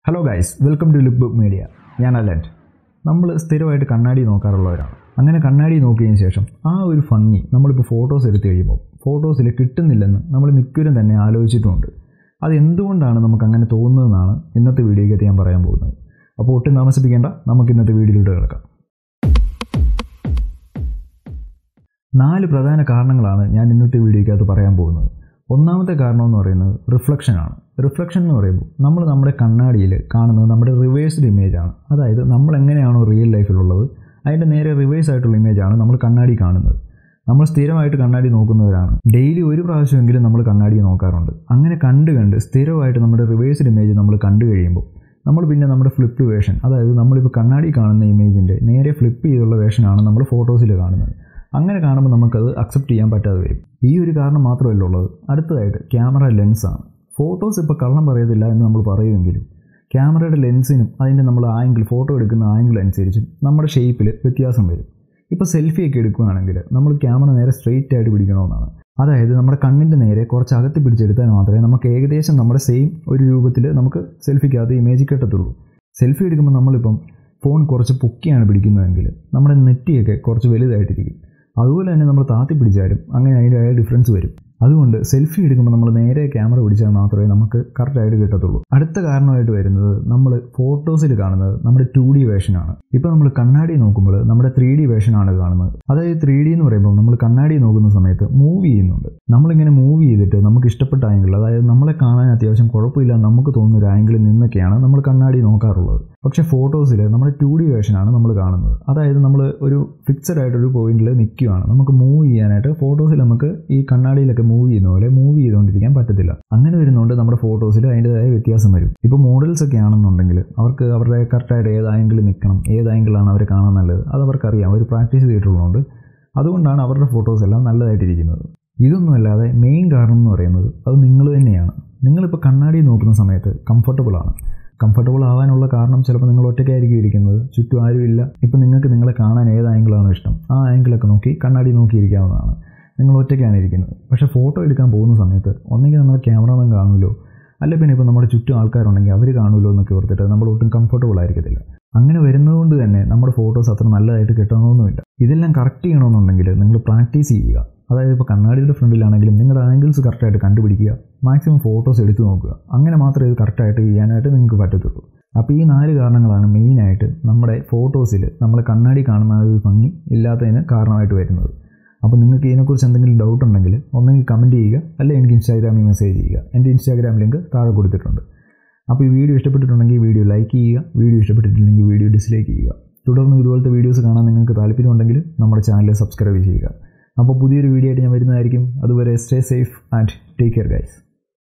hello guys welcome to look book media ഞാൻ അലൻറ്റ് നമ്മൾ സ്ഥിരമായിട്ട് കണ്ണാടി നോക്കാറുള്ളവരാണ് അങ്ങനെ കണ്ണാടി നോക്കിയതിന് ശേഷം ആ ഒരു ഭംഗി നമ്മളിപ്പോൾ ഫോട്ടോസ് എടുത്തു കഴിയുമ്പോൾ ഫോട്ടോസിൽ കിട്ടുന്നില്ലെന്ന് നമ്മൾ മിക്കവരും തന്നെ ആലോചിച്ചിട്ടുമുണ്ട് അത് എന്തുകൊണ്ടാണ് നമുക്ക് അങ്ങനെ തോന്നുന്നതെന്നാണ് ഇന്നത്തെ വീഡിയോയ്ക്കകത്ത് ഞാൻ പറയാൻ പോകുന്നത് അപ്പോൾ ഒട്ടും താമസിപ്പിക്കേണ്ട നമുക്ക് ഇന്നത്തെ വീഡിയോയിലൂടെ കിടക്കാം നാല് പ്രധാന കാരണങ്ങളാണ് ഞാൻ ഇന്നത്തെ വീഡിയോയ്ക്കകത്ത് പറയാൻ പോകുന്നത് ഒന്നാമത്തെ കാരണം എന്ന് പറയുന്നത് റിഫ്ലക്ഷനാണ് റിഫ്ലക്ഷൻ എന്ന് പറയുമ്പോൾ നമ്മൾ നമ്മുടെ കണ്ണാടിയിൽ കാണുന്നത് നമ്മുടെ റിവേഴ്സ്ഡ് ഇമേജ് ആണ് അതായത് നമ്മൾ എങ്ങനെയാണോ റിയൽ ലൈഫിലുള്ളത് അതിൻ്റെ നേരെ റിവേഴ്സ് ആയിട്ടുള്ള ഇമേജാണ് നമ്മൾ കണ്ണാടി കാണുന്നത് നമ്മൾ സ്ഥിരമായിട്ട് കണ്ണാടി നോക്കുന്നവരാണ് ഡെയിലി ഒരു പ്രാവശ്യമെങ്കിലും നമ്മൾ കണ്ണാടി നോക്കാറുണ്ട് അങ്ങനെ കണ്ട് കണ്ട് സ്ഥിരമായിട്ട് നമ്മുടെ റിവേഴ്സ്ഡ് ഇമേജ് നമ്മൾ കണ്ടു കഴിയുമ്പോൾ നമ്മൾ പിന്നെ നമ്മുടെ ഫ്ലിപ്പ് വേഷൻ അതായത് നമ്മളിപ്പോൾ കണ്ണാടി കാണുന്ന ഇമേജിൻ്റെ നേരെ ഫ്ലിപ്പ് ചെയ്തുള്ള വേഷനാണ് നമ്മൾ ഫോട്ടോസിൽ കാണുന്നത് അങ്ങനെ കാണുമ്പോൾ നമുക്കത് അക്സെപ്റ്റ് ചെയ്യാൻ പറ്റാതെ വരും ഈ ഒരു കാരണം മാത്രമല്ല ഉള്ളത് അടുത്തതായിട്ട് ക്യാമറ ലെൻസാണ് ഫോട്ടോസ് ഇപ്പോൾ കള്ളം പറയത്തില്ല എന്ന് നമ്മൾ പറയുമെങ്കിലും ക്യാമറയുടെ ലെൻസിനും അതിൻ്റെ നമ്മൾ ആംഗിൾ ഫോട്ടോ എടുക്കുന്ന ആംഗിൾ അനുസരിച്ചും നമ്മുടെ ഷേപ്പിൽ വ്യത്യാസം വരും ഇപ്പോൾ സെൽഫിയൊക്കെ എടുക്കുകയാണെങ്കിൽ നമ്മൾ ക്യാമറ നേരെ സ്ട്രെയിറ്റ് ആയിട്ട് പിടിക്കണമെന്നാണ് അതായത് നമ്മുടെ കണ്ണിൻ്റെ നേരെ കുറച്ച് അകത്തി പിടിച്ചെടുത്താൽ മാത്രമേ നമുക്ക് ഏകദേശം നമ്മുടെ സെയിം ഒരു രൂപത്തിൽ നമുക്ക് സെൽഫിക്കകത്ത് ഇമേജ് കിട്ടത്തുള്ളൂ സെൽഫി എടുക്കുമ്പോൾ നമ്മളിപ്പം ഫോൺ കുറച്ച് പൊക്കിയാണ് പിടിക്കുന്നതെങ്കിൽ നമ്മുടെ നെറ്റിയൊക്കെ കുറച്ച് വലുതായിട്ടിരിക്കും അതുപോലെ തന്നെ നമ്മൾ താത്തി പിടിച്ചാലും അങ്ങനെ അതിൻ്റെതായ ഡിഫറൻസ് വരും അതുകൊണ്ട് സെൽഫി എടുക്കുമ്പോൾ നമ്മൾ നേരെ ക്യാമറ പിടിച്ചാൽ മാത്രമേ നമുക്ക് കറക്റ്റായിട്ട് കിട്ടത്തുള്ളൂ അടുത്ത കാരണമായിട്ട് വരുന്നത് നമ്മൾ ഫോട്ടോസിൽ കാണുന്നത് നമ്മുടെ ടു ഡി വേഷനാണ് ഇപ്പോൾ നമ്മൾ കണ്ണാടി നോക്കുമ്പോൾ നമ്മുടെ ത്രീ ഡി വേഷനാണ് കാണുന്നത് അതായത് ത്രീ ഡി എന്ന് പറയുമ്പോൾ നമ്മൾ കണ്ണാടി നോക്കുന്ന സമയത്ത് മൂവ് ചെയ്യുന്നുണ്ട് നമ്മളിങ്ങനെ മൂവ് ചെയ്തിട്ട് നമുക്ക് ഇഷ്ടപ്പെട്ട ആംഗിൾ അതായത് നമ്മളെ കാണാൻ അത്യാവശ്യം കുഴപ്പമില്ല നമുക്ക് തോന്നുന്ന ഒരു ആംഗിളിൽ നിന്നൊക്കെയാണ് നമ്മൾ കണ്ണാടി നോക്കാറുള്ളത് പക്ഷേ ഫോട്ടോസിൽ നമ്മുടെ ടു ഡി വേഷനാണ് നമ്മൾ കാണുന്നത് അതായത് നമ്മൾ ഒരു ഫിക്സഡ് ആയിട്ടൊരു പോയിന്റിൽ നിൽക്കുകയാണ് നമുക്ക് മൂവ് ചെയ്യാനായിട്ട് ഫോട്ടോസിൽ നമുക്ക് ഈ കണ്ണാടിയിലൊക്കെ മൂവ് ചെയ്യുന്ന പോലെ മൂവ് ചെയ്തുകൊണ്ടിരിക്കാൻ പറ്റത്തില്ല അങ്ങനെ വരുന്നതുകൊണ്ട് നമ്മുടെ ഫോട്ടോസിൽ അതിൻ്റെതായ വ്യത്യാസം വരും ഇപ്പോൾ മോഡൽസ് ഒക്കെ ആണെന്നുണ്ടെങ്കിൽ അവർക്ക് അവരുടെ കറക്റ്റായിട്ട് ഏത് ആംഗിളിൽ നിൽക്കണം ഏത് ആംഗിളാണ് അവർ കാണാൻ നല്ലത് അത് അവർക്കറിയാം അവർ പ്രാക്ടീസ് ചെയ്തിട്ടുള്ളതുകൊണ്ട് അതുകൊണ്ടാണ് അവരുടെ ഫോട്ടോസ് എല്ലാം നല്ലതായിട്ടിരിക്കുന്നത് ഇതൊന്നുമല്ലാതെ മെയിൻ കാരണം എന്ന് പറയുന്നത് അത് നിങ്ങൾ തന്നെയാണ് നിങ്ങളിപ്പോൾ കണ്ണാടി നോക്കുന്ന സമയത്ത് കംഫർട്ടബിൾ ആണ് കംഫർട്ടബിൾ ആവാനുള്ള കാരണം ചിലപ്പോൾ നിങ്ങൾ ഒറ്റയ്ക്കായിരിക്കും ഇരിക്കുന്നത് ചുറ്റും ആരുമില്ല ഇപ്പം നിങ്ങൾക്ക് നിങ്ങളെ കാണാൻ ഏത് ആംഗിളാണോ ഇഷ്ടം ആ ആംഗിളൊക്കെ നോക്കി കണ്ണാടി നോക്കിയിരിക്കാവുന്നതാണ് നിങ്ങൾ ഒറ്റയ്ക്കാണ് ഇരിക്കുന്നത് പക്ഷേ ഫോട്ടോ എടുക്കാൻ പോകുന്ന സമയത്ത് ഒന്നെങ്കിൽ നമ്മുടെ ക്യാമറമാൻ കാണുമല്ലോ അല്ല പിന്നെ ഇപ്പോൾ നമ്മുടെ ചുറ്റും ആൾക്കാരുണ്ടെങ്കിൽ അവർ കാണുമല്ലോ എന്നൊക്കെ ഓർത്തിട്ട് നമ്മൾ ഒട്ടും കംഫർട്ടബിൾ ആയിരിക്കത്തില്ല അങ്ങനെ വരുന്നതുകൊണ്ട് തന്നെ നമ്മുടെ ഫോട്ടോസ് അത്ര നല്ലതായിട്ട് കിട്ടണമെന്നൊന്നുമില്ല ഇതെല്ലാം കറക്റ്റ് ചെയ്യണമെന്നുണ്ടെങ്കിൽ നിങ്ങൾ പ്രാക്ടീസ് ചെയ്യുക അതായത് ഇപ്പോൾ കണ്ണാടിയുടെ ഫ്രണ്ടിലാണെങ്കിലും നിങ്ങളുടെ ആംഗിൾസ് കറക്റ്റായിട്ട് കണ്ടുപിടിക്കുക മാക്സിമം ഫോട്ടോസ് എടുത്തു നോക്കുക അങ്ങനെ മാത്രമേ ഇത് കറക്റ്റായിട്ട് ചെയ്യാനായിട്ട് നിങ്ങൾക്ക് പറ്റത്തുള്ളൂ അപ്പോൾ ഈ നാല് കാരണങ്ങളാണ് മെയിനായിട്ട് നമ്മുടെ ഫോട്ടോസിൽ നമ്മൾ കണ്ണാടി കാണുന്ന ഒരു ഭംഗി ഇല്ലാത്തതിന് കാരണമായിട്ട് വരുന്നത് അപ്പോൾ നിങ്ങൾക്ക് ഇതിനെക്കുറിച്ച് എന്തെങ്കിലും ഡൗട്ട് ഉണ്ടെങ്കിൽ ഒന്നെങ്കിൽ കമൻറ്റ് ചെയ്യുക അല്ലെങ്കിൽ എനിക്ക് ഇൻസ്റ്റാഗ്രാമിൽ മെസ്സേജ് ചെയ്യുക എൻ്റെ ഇൻസ്റ്റാഗ്രാം ലിങ്ക് താഴെ കൊടുത്തിട്ടുണ്ട് അപ്പോൾ ഈ വീഡിയോ ഇഷ്ടപ്പെട്ടിട്ടുണ്ടെങ്കിൽ വീഡിയോ ലൈക്ക് ചെയ്യുക വീഡിയോ ഇഷ്ടപ്പെട്ടിട്ടില്ലെങ്കിൽ വീഡിയോ ഡിസ്ലൈക്ക് ചെയ്യുക തുടർന്ന് ഇതുപോലത്തെ വീഡിയോസ് കാണാൻ നിങ്ങൾക്ക് താല്പര്യമുണ്ടെങ്കിൽ നമ്മുടെ ചാനൽ സബ്സ്ക്രൈബ് ചെയ്യുക അപ്പോൾ പുതിയൊരു വീഡിയോ ആയിട്ട് ഞാൻ വരുന്നതായിരിക്കും അതുവരെ stay safe and take care guys